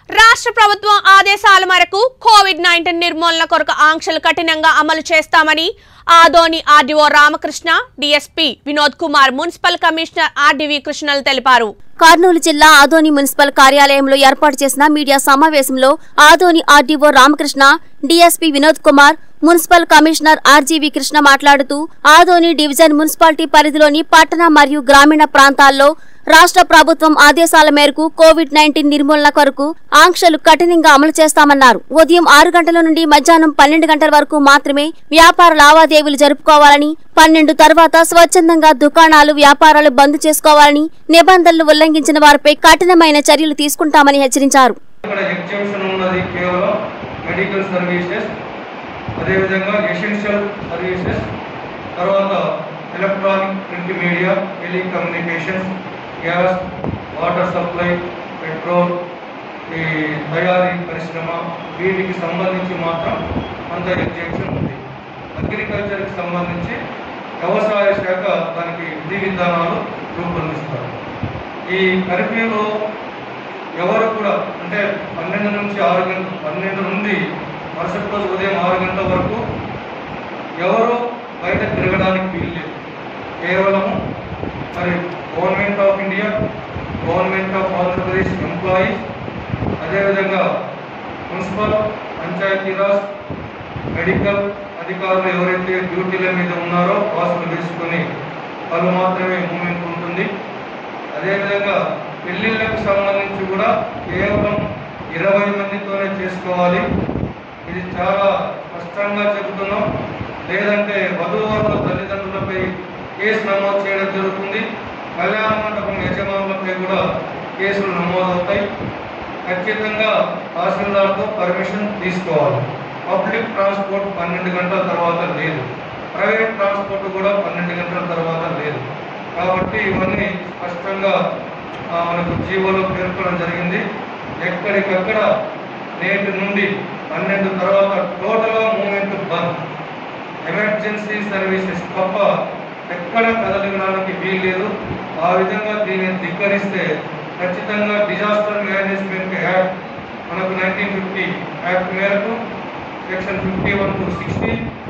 రాష్ట్ర ప్రభుత్వం ఆదేశాల మేరకు కోవిడ్ నైన్టీన్ నిర్మూలన కొరకు ఆంక్షలు కఠినంగా అమలు చేస్తామని Adoni RDO Ramakrishna DSP Vinod Kumar municipal commissioner RDV కృష్ణలు తెలిపారు కర్నూలు జిల్లా ఆదోని మున్సిపల్ కార్యాలయంలో ఏర్పాటు చేసిన మీడియా సమావేశంలో Adoni RDO Ramakrishna DSP Vinod Kumar municipal commissioner RGV Krishna మాట్లాడుతూ ఆదోని డివిజన్ మున్సిపాలిటీ పరిధిలోని పట్టణ మరియు గ్రామీణ ప్రాంతాల్లో రాష్ట్ర ప్రభుత్వం ఆదేశాల మేరకు కోవిడ్ నైన్టీన్ నిర్మూలన కొరకు ఆంక్షలు కఠినంగా అమలు చేస్తామన్నారు ఉదయం ఆరు గంటల నుండి మధ్యాహ్నం పన్నెండు గంటల వరకు మాత్రమే వ్యాపార లావాదేవీలు జరుపుకోవాలని పన్నెండు తర్వాత స్వచ్ఛందంగా దుకాణాలు వ్యాపారాలు బంద్ చేసుకోవాలని నిబంధనలు ఉల్లంఘించిన వారిపై కఠినమైన చర్యలు తీసుకుంటామని హెచ్చరించారు ఇక్కడ ఎగ్జిబిషన్ ఉన్నది కేవలం మెడికల్ సర్వీసెస్ అదేవిధంగా ఎసెన్షియల్ సర్వీసెస్ తర్వాత electronic print media telecommunications gas water supply petrol ఈ తయారీ పరిశ్రమ వీటికి సంబంధించి మాత్రం అంత ఎగ్జిబిషన్ ఉంది అగ్రికల్చర్కి సంబంధించి వ్యవసాయ శాఖ దానికి విధి విధానాలు రూపొందిస్తారు ఈ కర్ఫ్యూలో ఎవరు కూడా అంటే పన్నెండు నుంచి ఆరు గంటల పన్నెండు నుండి మరుసటి రోజు ఉదయం ఆరు గంటల వరకు ఎవరు బయట తిరగడానికి వీల్లేదు కేవలము మరి government of India government of Andhra Pradesh employees అదేవిధంగా మున్సిపల్ పంచాయతీరాజ్ మెడికల్ అధికారులు ఎవరైతే డ్యూటీల మీద ఉన్నారో పాసులు వేసుకొని వాళ్ళు మాత్రమే మూమెంట్ ఉంటుంది అదేవిధంగా పెళ్లిళ్ళకు సంబంధించి కూడా కేవలం ఇరవై మందితోనే చేసుకోవాలి ఇది చాలా స్పష్టంగా చెబుతున్నాం లేదంటే వధువరుల తల్లిదండ్రులపై కేసు నమోదు చేయడం జరుగుతుంది కళ్యాణ మండపం యజమానులపై కూడా కేసులు నమోదవుతాయి ఖచ్చితంగా తహసీల్దార్తో పర్మిషన్ తీసుకోవాలి పబ్లిక్ ట్రాన్స్పోర్ట్ పన్నెండు గంటల తర్వాత లేదు ప్రైవేట్ ట్రాన్స్పోర్ట్ కూడా పన్నెండు గంటల తర్వాత లేదు కాబట్టి ఇవన్నీ స్పష్టంగా ఆ, మనకు జీవోలో పేర్కొనడం జరిగింది ఎక్కడికక్కడ నేటి నుండి పన్నెండు తర్వాత టోటల్గా మూమెంట్ బంద్ ఎమర్జెన్సీ సర్వీసెస్ తప్ప ఎక్కడ కదలడానికి వీల్లేదు ఆ విధంగా దీన్ని ధిక్కరిస్తే ఖచ్చితంగా డిజాస్టర్ మేనేజ్మెంట్ యాక్ట్ మనకు నైన్టీన్ ఫిఫ్టీ యాక్ట్ మేరకు section fifty one to sixty